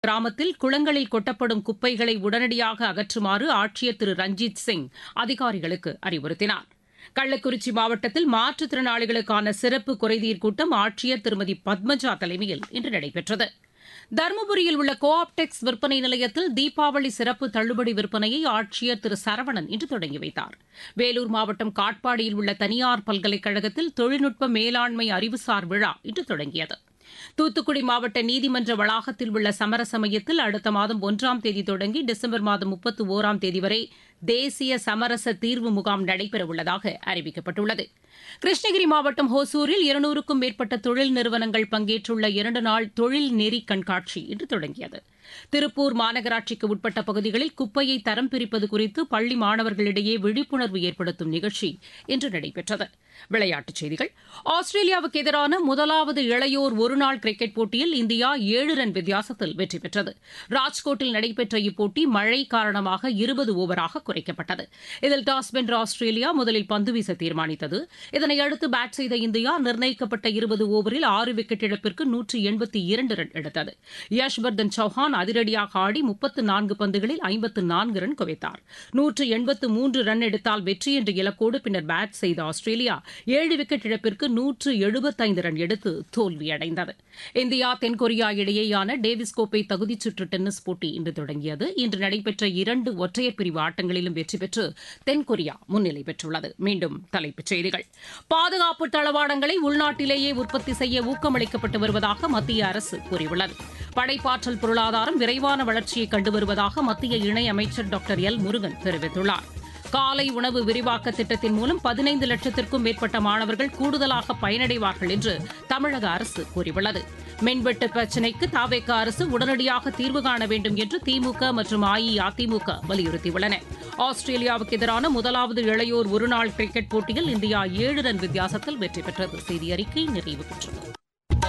கிராமத்தில் குளங்களில் கொட்டப்படும் குப்பைகளை உடனடியாக அகற்றுமாறு ஆட்சியர் திரு ரஞ்சித் சிங் அதிகாரிகளுக்கு அறிவுறுத்தினார் கள்ளக்குறிச்சி மாவட்டத்தில் மாற்றுத்திறனாளிகளுக்கான சிறப்பு குறைதீர் கூட்டம் ஆட்சியர் திருமதி பத்மஜா தலைமையில் இன்று நடைபெற்றது தருமபுரியில் உள்ள கோ ஆப்டெக்ஸ் விற்பனை நிலையத்தில் தீபாவளி சிறப்பு தள்ளுபடி விற்பனையை ஆட்சியர் திரு சரவணன் இன்று தொடங்கி வைத்தார் வேலூர் மாவட்டம் காட்பாடியில் உள்ள தனியார் பல்கலைக்கழகத்தில் தொழில்நுட்ப மேலாண்மை அறிவுசார் விழா இன்று தொடங்கியது தூத்துக்குடி மாவட்ட நீதிமன்ற வளாகத்தில் உள்ள சமரச மையத்தில் அடுத்த மாதம் ஒன்றாம் தேதி தொடங்கி டிசம்பர் மாதம் முப்பத்து ஓராம் தேதி வரை தேசிய சமரச தீர்வு முகாம் நடைபெறவுள்ளதாக அறிவிக்கப்பட்டுள்ளது கிருஷ்ணகிரி மாவட்டம் ஹோசூரில் இருநூறுக்கும் மேற்பட்ட தொழில் நிறுவனங்கள் பங்கேற்றுள்ள இரண்டு நாள் தொழில் நெறி கண்காட்சி இன்று தொடங்கியது திருப்பூர் மாநகராட்சிக்கு உட்பட்ட பகுதிகளில் குப்பையை தரம் பிரிப்பது குறித்து பள்ளி மாணவர்களிடையே விழிப்புணர்வு ஏற்படுத்தும் நிகழ்ச்சி இன்று நடைபெற்றது விளையாட்டுச் செய்திகள் ஆஸ்திரேலியாவுக்கு எதிரான முதலாவது இளையோர் ஒருநாள் கிரிக்கெட் போட்டியில் இந்தியா ஏழு ரன் வித்தியாசத்தில் வெற்றி பெற்றது ராஜ்கோட்டில் நடைபெற்ற இப்போட்டி மழை காரணமாக இருபது ஓவராக குறைக்கப்பட்டது இதில் டாஸ் வென்ற ஆஸ்திரேலியா முதலில் பந்து வீச தீர்மானித்தது இதனையடுத்து பேட் செய்த இந்தியா நிர்ணயிக்கப்பட்ட இருபது ஓவரில் ஆறு விக்கெட் இழப்பிற்கு நூற்று எண்பத்தி இரண்டு ரன் எடுத்தது யஷ்வர்தன் சௌஹான் அதிரடியாக ஆடி முப்பத்து நான்கு பந்துகளில் ஐம்பத்து நான்கு ரன் குவித்தார் நூற்று எண்பத்து மூன்று ரன் எடுத்தால் வெற்றி என்ற இலக்கோடு பின்னர் பேட் செய்த ஆஸ்திரேலியா ஏழு விக்கெட் இழப்பிற்கு நூற்று எழுபத்தைந்து ரன் எடுத்து தோல்வியடைந்தது இந்தியா தென்கொரியா இடையேயான டேவிஸ் கோப்பை தகுதிச் சுற்று டென்னிஸ் போட்டி இன்று தொடங்கியது இன்று நடைபெற்ற இரண்டு ஒற்றையர் பிரிவு ஆட்டங்களிலும் வெற்றி பெற்று தென்கொரியா முன்னிலை பெற்றுள்ளது மீண்டும் தலைப்புச் செய்திகள் பாதுகாப்பு தளவாடங்களை உள்நாட்டிலேயே உற்பத்தி செய்ய ஊக்கமளிக்கப்பட்டு வருவதாக மத்திய அரசு கூறியுள்ளது படைப்பாற்றல் பொருளாதாரம் விரைவான வளர்ச்சியை கண்டு வருவதாக மத்திய இணையமைச்சர் டாக்டர் எல் முருகன் தெரிவித்துள்ளார் காலை உணவு விரிவாக்க திட்டத்தின் மூலம் பதினைந்து லட்சத்திற்கும் மேற்பட்ட மாணவர்கள் கூடுதலாக பயனடைவார்கள் என்று தமிழக அரசு கூறியுள்ளது மின்வெட்டு பிரச்சினைக்கு தாவேக அரசு உடனடியாக தீர்வு காண வேண்டும் என்று திமுக மற்றும் அஇஅதிமுக வலியுறுத்தியுள்ளன ஆஸ்திரேலியாவுக்கு எதிரான முதலாவது இளையோர் ஒருநாள் கிரிக்கெட் போட்டியில் இந்தியா ஏழு ரன் வித்தியாசத்தில் வெற்றி பெற்றது செய்தி அறிக்கை நிறைவு பெற்றது